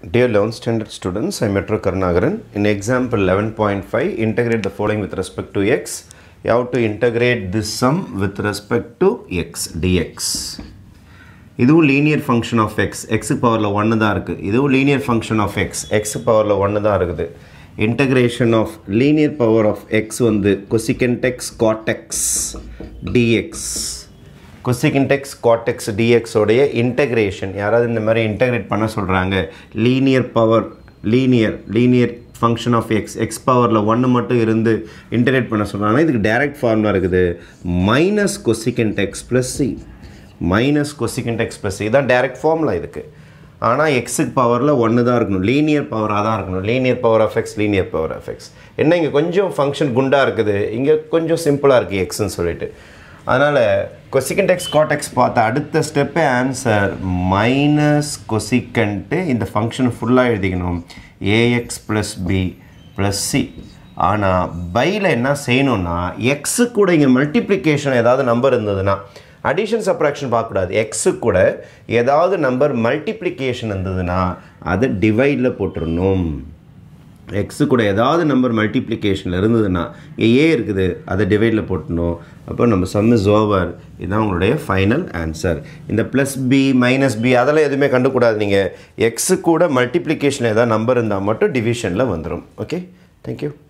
Dear 11th standard students, I am Metro Karnagaran. In example 11.5, integrate the following with respect to x. You have to integrate this sum with respect to x dx. இதுவும் linear function of x x பவரில் ஒன்று தான் இருக்குது இதுவும் linear function of x x பவரில் ஒன்று தான் இருக்குது integration of linear power of x வந்து கொசிகன் டெக்ஸ் காட்டெக்ஸ் டிஎக்ஸ் கொசிகன் டெக்ஸ் காட்டெக்ஸ் டிஎக்ஸோடைய இன்டகிரேஷன் யாராவது இந்த மாதிரி இன்டகிரேட் பண்ண சொல்கிறாங்க linear power linear linear function of x x பவரில் ஒன்று மட்டும் இருந்து இன்டகிரேட் பண்ண சொல்கிறாங்கன்னா இதுக்கு டைரக்ட் ஃபார்முலா இருக்குது மைனஸ் கொசிகன் டெக்ஸ் ப்ளஸ் சி மைனஸ் கொசிகன் டெக்ஸ் ப்ளஸ் இதுதான் டைரக்ட் ஃபார்முலா இதுக்கு ஆனால் எக்ஸுக்கு பவரில் ஒன்று தான் இருக்கணும் லீனியர் பவராக தான் இருக்கணும் linear power of x linear power of x என்ன இங்கே கொஞ்சம் ஃபங்க்ஷன் குண்டாக இருக்குது இங்கே கொஞ்சம் சிம்பிளாக இருக்குது எக்ஸ்ன்னு சொல்லிட்டு அதனால் கொசிகன் டெக்ஸ் காட்டெக்ஸ் பார்த்த அடுத்த ஸ்டெப்பே ஆன்சர் மைனஸ் கொசிகன்ட்டு இந்த ஃபங்க்ஷன் ஃபுல்லாக எழுதிக்கணும் a x plus b plus c ஆனால் பையில் என்ன செய்யணும்னா எக்ஸு கூட இங்கே மல்டிப்ளிகேஷன் ஏதாவது நம்பர் இருந்ததுன்னா அடிஷன் சப்ராக்ஷன் பார்க்கக்கூடாது எக்ஸு கூட ஏதாவது நம்பர் மல்டிப்ளிகேஷன் இருந்ததுன்னா அதை டிவைடில் போட்டுடணும் எக்ஸு கூட ஏதாவது நம்பர் மல்டிப்ளிகேஷனில் இருந்ததுன்னா இங்கே ஏ இருக்குது அதை டிவைடில் போட்டணும் அப்போ நம்ம சம் இஸ் ஓவர் இதுதான் உங்களுடைய ஃபைனல் ஆன்சர் இந்த ப்ளஸ் பி மைனஸ் பி அதெல்லாம் எதுவுமே கண்டுக்கூடாது நீங்கள் எக்ஸு கூட மல்டிப்ளிகேஷன் ஏதாவது நம்பர் இருந்தால் மட்டும் டிவிஷனில் வந்துடும் ஓகே தேங்க்யூ